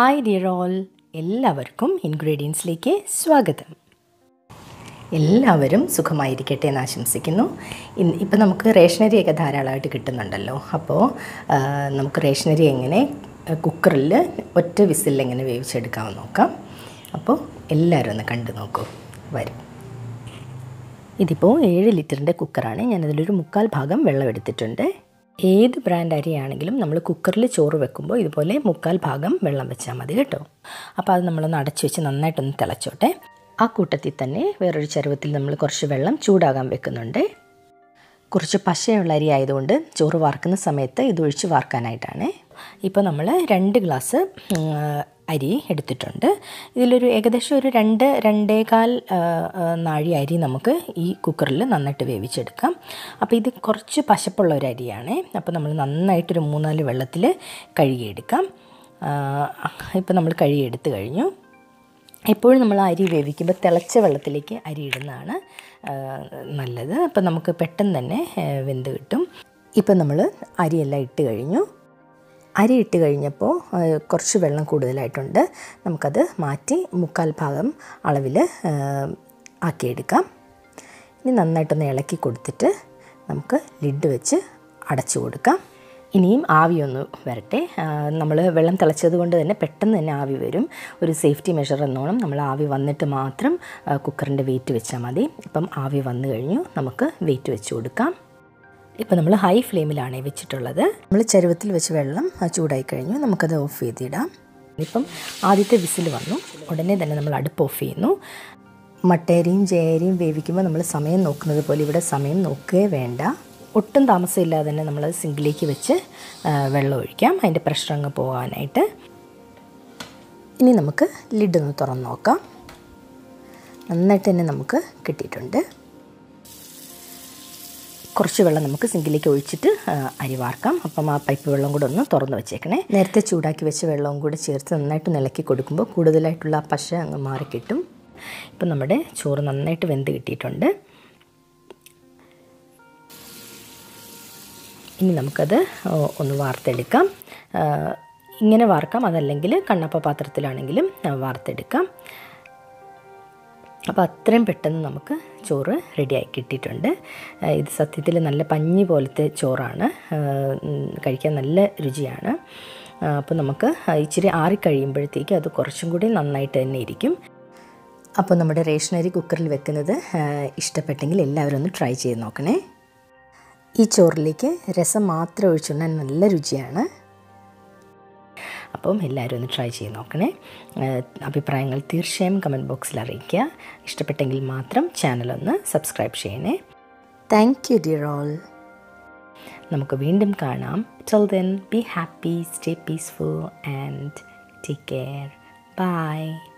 hi dear all എല്ലാവർക്കും ഇൻഗ്രീഡിയൻസിലേക്ക് സ്വാഗതം എല്ലാവരും സുഖമായിരിക്കട്ടെ എന്ന് ആശംസിക്കുന്നു ഇന്ന് ഇപ്പം നമുക്ക് റേഷനരിയൊക്കെ ധാരാളമായിട്ട് കിട്ടുന്നുണ്ടല്ലോ അപ്പോൾ ആ, നമുക്ക് റേഷനരി എങ്ങനെ കുക്കറിൽ ഒറ്റ വിസിലിൽ എങ്ങനെ വേവിച്ചെടുക്കാമെന്ന് നോക്കാം അപ്പോൾ എല്ലാവരും ഒന്ന് കണ്ടു നോക്കൂ വരും ഇതിപ്പോൾ ഏഴ് ലിറ്ററിൻ്റെ കുക്കറാണ് ഞാനതിലൊരു മുക്കാൽ ഭാഗം വെള്ളം എടുത്തിട്ടുണ്ട് ഏത് ബ്രാൻഡ് അരിയാണെങ്കിലും നമ്മൾ കുക്കറിൽ ചോറ് വെക്കുമ്പോൾ ഇതുപോലെ മുക്കാൽ ഭാഗം വെള്ളം വെച്ചാൽ മതി കേട്ടോ അപ്പോൾ അത് നമ്മളൊന്ന് അടച്ചു വെച്ച് നന്നായിട്ടൊന്ന് തിളച്ചോട്ടെ ആ കൂട്ടത്തിൽ തന്നെ വേറൊരു ചരുവത്തിൽ നമ്മൾ കുറച്ച് വെള്ളം ചൂടാകാൻ വെക്കുന്നുണ്ട് കുറച്ച് പശയുള്ള അരി ആയതുകൊണ്ട് ചോറ് വാർക്കുന്ന സമയത്ത് ഇതൊഴിച്ച് വാർക്കാനായിട്ടാണ് ഇപ്പോൾ നമ്മൾ രണ്ട് ഗ്ലാസ് ഉം, അരി എടുത്തിട്ടുണ്ട് ഇതിലൊരു ഏകദേശം ഒരു രണ്ട് രണ്ടേകാൽ ആ, ആ, നാഴി അരി നമുക്ക് ഈ കുക്കറിൽ നന്നായിട്ട് വേവിച്ചെടുക്കാം അപ്പോൾ ഇത് കുറച്ച് പശപ്പുള്ള ഒരു അരിയാണ് അപ്പോൾ നമ്മൾ നന്നായിട്ടൊരു മൂന്നാല് വെള്ളത്തിൽ കഴുകിയെടുക്കാം ഇപ്പോൾ നമ്മൾ കഴുകിയെടുത്ത് കഴിഞ്ഞു എപ്പോഴും നമ്മൾ അരി വേവിക്കുമ്പോൾ തിളച്ച വെള്ളത്തിലേക്ക് അരി ഇടുന്നതാണ് ആ, നല്ലത് അപ്പം നമുക്ക് പെട്ടെന്ന് തന്നെ ആ, വെന്ത് കിട്ടും ഇപ്പം നമ്മൾ അരിയെല്ലാം ഇട്ട് കഴിഞ്ഞു അരി ഇട്ട് കഴിഞ്ഞപ്പോൾ ആ, കുറച്ച് വെള്ളം കൂടുതലായിട്ടുണ്ട് നമുക്കത് മാറ്റി മുക്കാൽ ഭാഗം അളവിൽ ആ, ആക്കിയെടുക്കാം ഇനി നന്നായിട്ടൊന്ന് ഇളക്കി കൊടുത്തിട്ട് നമുക്ക് ലിഡ് വെച്ച് അടച്ചു കൊടുക്കാം ഇനിയും ആവിയൊന്ന് വരട്ടെ നമ്മൾ വെള്ളം തിളച്ചത് കൊണ്ട് തന്നെ പെട്ടെന്ന് തന്നെ ആവി വരും ഒരു സേഫ്റ്റി മെഷർ എന്നോണം നമ്മൾ ആവി വന്നിട്ട് മാത്രം കുക്കറിൻ്റെ വെയിറ്റ് വെച്ചാൽ മതി ഇപ്പം ആവി വന്നു കഴിഞ്ഞു നമുക്ക് വെയിറ്റ് വെച്ച് കൊടുക്കാം ഇപ്പം നമ്മൾ ഹൈ ഫ്ലെയിമിലാണ് വെച്ചിട്ടുള്ളത് നമ്മൾ ചരുവത്തിൽ വെച്ച് വെള്ളം ആ, ചൂടായി കഴിഞ്ഞു നമുക്കത് ഓഫ് ചെയ്തിടാം ഇപ്പം ആദ്യത്തെ വിസിൽ വന്നു ഉടനെ തന്നെ നമ്മൾ അടുപ്പ് ഓഫ് ചെയ്യുന്നു മട്ടേരിയും ജയരിയും വേവിക്കുമ്പോൾ നമ്മൾ സമയം നോക്കുന്നത് പോലെ ഇവിടെ സമയം നോക്കുകയേ വേണ്ട ഒട്ടും താമസമില്ലാതെ തന്നെ നമ്മൾ സിങ്കിലേക്ക് വെച്ച് ആ, വെള്ളം ഒഴിക്കാം അതിൻ്റെ പ്രഷർ അങ്ങ് പോകാനായിട്ട് ഇനി നമുക്ക് ലിഡ് ഒന്ന് തുറന്ന് നോക്കാം നന്നായിട്ട് തന്നെ നമുക്ക് കിട്ടിയിട്ടുണ്ട് കുറച്ച് വെള്ളം നമുക്ക് സിങ്കിലേക്ക് ഒഴിച്ചിട്ട് ആ, അരി വാർക്കാം അപ്പം ആ പൈപ്പ് വെള്ളം കൂടെ ഒന്ന് തുറന്ന് വെച്ചേക്കണേ നേരത്തെ ചൂടാക്കി വെച്ച വെള്ളവും കൂടെ ചേർത്ത് നന്നായിട്ട് നിലക്കി കൊടുക്കുമ്പോൾ കൂടുതലായിട്ടുള്ള ആ പശ അങ്ങ് മാറി കിട്ടും ഇപ്പം നമ്മുടെ ചോറ് നന്നായിട്ട് വെന്ത് കിട്ടിയിട്ടുണ്ട് ഇനി നമുക്കത് ഓ, ഒന്ന് വാർത്തെടുക്കാം ആ, ഇങ്ങനെ വാർക്കാം അതല്ലെങ്കിൽ കണ്ണപ്പ പാത്രത്തിലാണെങ്കിലും ആ, വാർത്തെടുക്കാം അപ്പോൾ അത്രയും പെട്ടെന്ന് നമുക്ക് ചോറ് റെഡിയായി കിട്ടിയിട്ടുണ്ട് ആ, ഇത് സത്യത്തിൽ നല്ല പഞ്ഞി പോലത്തെ ചോറാണ് ആ, ഉം, കഴിക്കാൻ നല്ല രുചിയാണ് ആ, അപ്പോൾ നമുക്ക് ഇച്ചിരി ആറിക്കഴിയുമ്പോഴത്തേക്ക് അത് കുറച്ചും കൂടി നന്നായിട്ട് തന്നെ ഇരിക്കും അപ്പോൾ നമ്മുടെ റേഷനരി കുക്കറിൽ വെക്കുന്നത് ആ, ഇഷ്ടപ്പെട്ടെങ്കിൽ എല്ലാവരും ഒന്ന് ട്രൈ ചെയ്ത് നോക്കണേ ഈ ചോറിലേക്ക് രസം മാത്രം ഒഴിച്ചുകൊണ്ടാൽ നല്ല രുചിയാണ് അപ്പം എല്ലാവരും ഒന്ന് ട്രൈ ചെയ്ത് നോക്കണേ ഏഹ് അഭിപ്രായങ്ങൾ തീർച്ചയായും കമൻറ്റ് ബോക്സിൽ അറിയിക്കുക ഇഷ്ടപ്പെട്ടെങ്കിൽ മാത്രം ചാനൽ ഒന്ന് സബ്സ്ക്രൈബ് ചെയ്യണേ താങ്ക് യു ഡിയർ ഓൾ നമുക്ക് വീണ്ടും കാണാം till then be happy stay peaceful and take care by